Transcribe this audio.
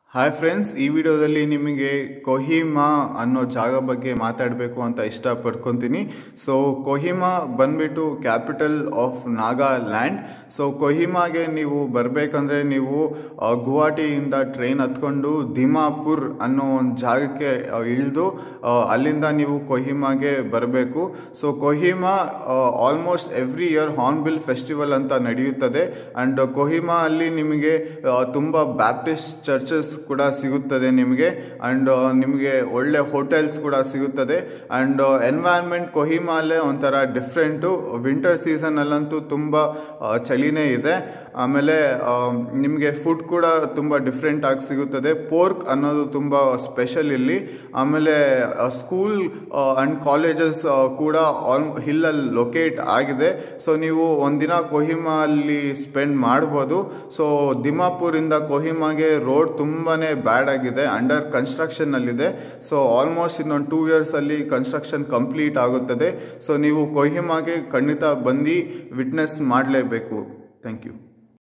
hi friends ಈ ವಿಡಿಯೋದಲ್ಲಿ ನಿಮಗೆ ಕೊಹಿಮಾ ಅನ್ನೋ ಜಾಗ ಬಗ್ಗೆ ಮಾತಾಡಬೇಕು ಅಂತ ಇಷ್ಟಪಡ್ಕೊತೀನಿ ಸೊ ಕೊಹಿಮಾ ಬಂದ್ಬಿಟ್ಟು ಕ್ಯಾಪಿಟಲ್ ಆಫ್ ನಾಗಾಲ್ಯಾಂಡ್ ಸೊ ಕೊಹಿಮಾಗೆ ನೀವು ಬರಬೇಕಂದ್ರೆ ನೀವು ಆ, ಗುವಾಹಟಿಯಿಂದ ಟ್ರೈನ್ ಹತ್ಕೊಂಡು ದಿಮಾಪುರ್ ಅನ್ನೋ ಒಂದು ಜಾಗಕ್ಕೆ ಇಳಿದು ಅಲ್ಲಿಂದ ನೀವು ಕೊಹಿಮಾಗೆ ಬರಬೇಕು so Kohima almost every year Hornbill festival ಅಂತ ನಡೆಯುತ್ತದೆ ಆ್ಯಂಡ್ ಕೊಹಿಮಾ ಅಲ್ಲಿ ನಿಮಗೆ ಆ, ತುಂಬ ಬ್ಯಾಪ್ಟಿಸ್ಟ್ ಚರ್ಚಸ್ ಕೂಡ ಸಿಗುತ್ತದೆ ನಿಮಗೆ ಆ್ಯಂಡ್ ನಿಮಗೆ ಒಳ್ಳೆ ಹೋಟೆಲ್ಸ್ ಕೂಡ ಸಿಗುತ್ತದೆ ಆ್ಯಂಡ್ ಎನ್ವೈರ್ನ್ಮೆಂಟ್ ಕೊಹಿಮಾಲೆ ಒಂಥರ ಡಿಫ್ರೆಂಟು ವಿಂಟರ್ ಸೀಸನಲ್ಲಂತೂ ತುಂಬ ಆ, ಚಳಿನೇ ಇದೆ ಆಮೇಲೆ ನಿಮಗೆ ಫುಡ್ ಕೂಡ ತುಂಬ ಡಿಫ್ರೆಂಟ್ ಆಗಿ ಸಿಗುತ್ತದೆ ಪೋರ್ಕ್ ಅನ್ನೋದು ತುಂಬ ಸ್ಪೆಷಲ್ ಇಲ್ಲಿ ಆಮೇಲೆ ಸ್ಕೂಲ್ ಆ್ಯಂಡ್ ಕಾಲೇಜಸ್ ಕೂಡ ಆಲ್ ಹಿಲ್ಲಲ್ಲಿ ಲೊಕೇಟ್ ಆಗಿದೆ ಸೊ ನೀವು ಒಂದಿನ ಕೊಹಿಮಾ ಅಲ್ಲಿ ಸ್ಪೆಂಡ್ ಮಾಡ್ಬೋದು ಸೊ ದಿಮಾಪುರಿಂದ ಕೊಹಿಮಾಗೆ ರೋಡ್ ತುಂಬಾನೇ ಬ್ಯಾಡ್ ಆಗಿದೆ ಅಂಡರ್ ಕನ್ಸ್ಟ್ರಕ್ಷನ್ ಅಲ್ಲಿದೆ ಸೊ ಆಲ್ಮೋಸ್ಟ್ ಇನ್ನೊಂದು ಟೂ ಇಯರ್ಸ್ ಅಲ್ಲಿ ಕನ್ಸ್ಟ್ರಕ್ಷನ್ ಕಂಪ್ಲೀಟ್ ಆಗುತ್ತದೆ ಸೊ ನೀವು ಕೊಹಿಮಾಗೆ ಖಂಡಿತ ಬಂದು ವಿಟ್ನೆಸ್ ಮಾಡಲೇಬೇಕು ಥ್ಯಾಂಕ್ ಯು